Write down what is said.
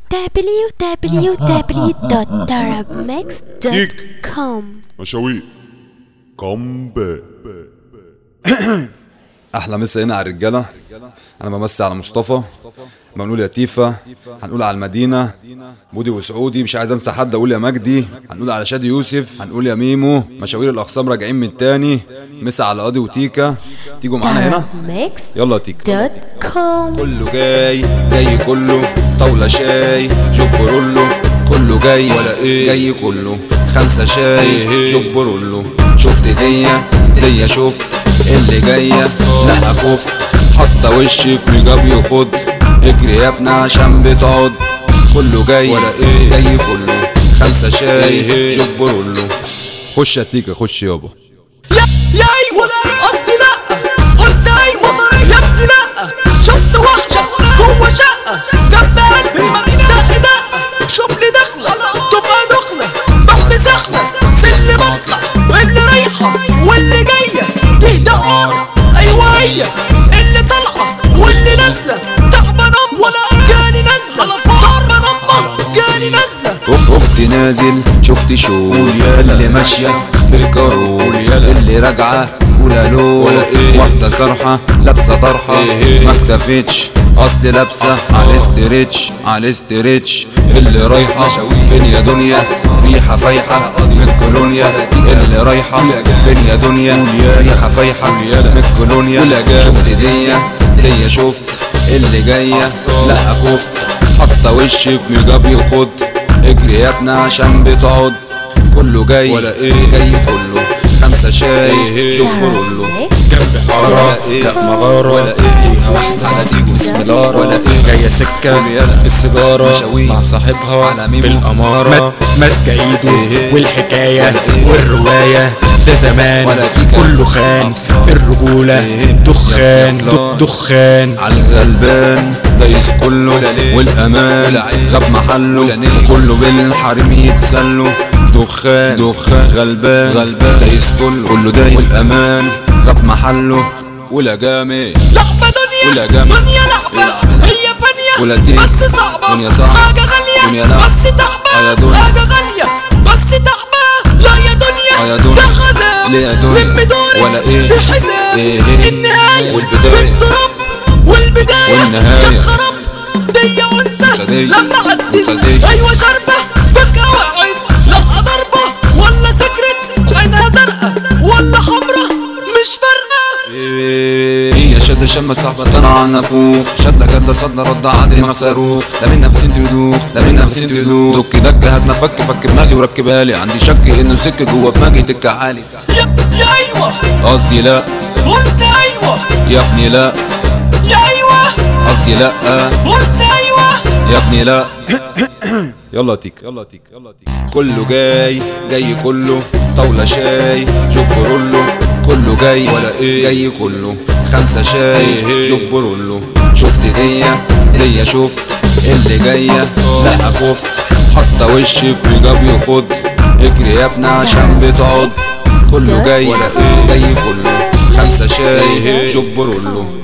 www.tarabmix.com مشاوير كومباك احلى مسا هنا على الرجاله انا بمسي على مصطفى بنقول يا تيفا هنقول على المدينه بودي وسعودي مش عايز انسى حد اقول يا مجدي هنقول على شادي يوسف هنقول يا ميمو مشاوير الاقسام راجعين من تاني مسا على قاضي وتيكا تيجوا معانا هنا يلا يا تيكا tarabmix.com كله جاي جاي كله طاولة شاي جبرولو كله جاي ولا ايه جاي كله خمسة شاي جبرولو شفت ديا ديا شفت اللي جاية لا خفت حاطة وشي في ميجاب يخد اجري يا ابني عشان بتقعد كله جاي ولا ايه جاي كله خمسة شاي جبرولو خش يا تيكا خش يابا يا يا ايوه قصدي لا قلت ايوه يا ابني لا شفت وحشه جوه شقه جنب قلبي دق دق شوف لي دخله تبقى دخله بعد سخنه سلم اطلع اللي رايحه واللي جايه دي دقاره ايوه هي اللي طالعه واللي نازله تعبان ام ولا جاني نازله تعبان امك جاني نازله اختي نازل شفت شو اللي ماشية بالكارول اللي راجعة ولا لو واحدة صرحة لابسة طرحة ما اكتفتش اصل لابسة على استريتش على استريتش اللي رايحة فين يا دنيا ريحة فايحة من كولونيا اللي رايحة فين يا دنيا ريحة فايحة من كولونيا شفت ديا ديا شفت اللي جاية لا خفت حاطة وشي في ميجاب يخد اجري يا ابني عشان بتقعد كله جاي ولا ايه جاي كله خمسة شاي جبرولو tarabmix ولا ايه لا مغارة ولا ايه فيها واحدة على دي بسم الله ولا ايه جاية سكة يلا. بالسيجارة مشاوير. مع صاحبها على ميمو. بالأمارة ماسكة إيه. ايده والحكاية ولا إيه. والرواية ده زمان ولا كيكة. كله خان الرجولة إيه. دخان يلا. د- دخان عالغلبان دايس كله والامان غاب محله كله بالحريم يتسلوا دخان دخان غلبان غلبان دايس كله كله دايس والامان غاب محله ولا جامد لعبة دنيا ولا جامد. دنيا لعبة العب. هي فانية ولا تيجي. بس صعبة دنيا صعبة. حاجة غالية دنيا لا. بس آه يا تعبة دنيا. حاجة غالية بس تعبة لا يا دنيا آه يا دنيا. ده خزام ليه يا دنيا؟ لم دوري ولا إيه؟ في حساب إيه إيه؟ النهاية والبداية. في التراب والبداية والنهاية. كانت خراب دي أنثى أنثى دي. لما عدت أنثى دي. أيوة شربة فجأة وقعت لا ضربة ولا سكرت عينها زرقاء ولا حمرا مش فارقة هي شد شم صاحبة طلع نفوخ شد جد صد رد عادي ما صاروخ لا من نفسين تدوخ لا من نفسين تدوخ دك دك هاتنا فك فك دماغي وركبها لي عندي شك انه سك جوه دماغي تك عالي يا يا أيوة قصدي لا قلت أيوة يا ابني لا يا أيوة قصدي لا قلت أيوة يا ابني لا يلا تيك يلا تيك يلا تيك كله جاي جاي كله طاولة شاي جبرولو كله جاي ولا ايه جاي كله خمسة شاي جبرولو شفت ديا ديا شفت اللي جاية لا خفت حاطة وشي في ميجاب يخد اجري يا ابني عشان بتقعد كله جاي ولا ايه جاي كله خمسة شاي جبرولو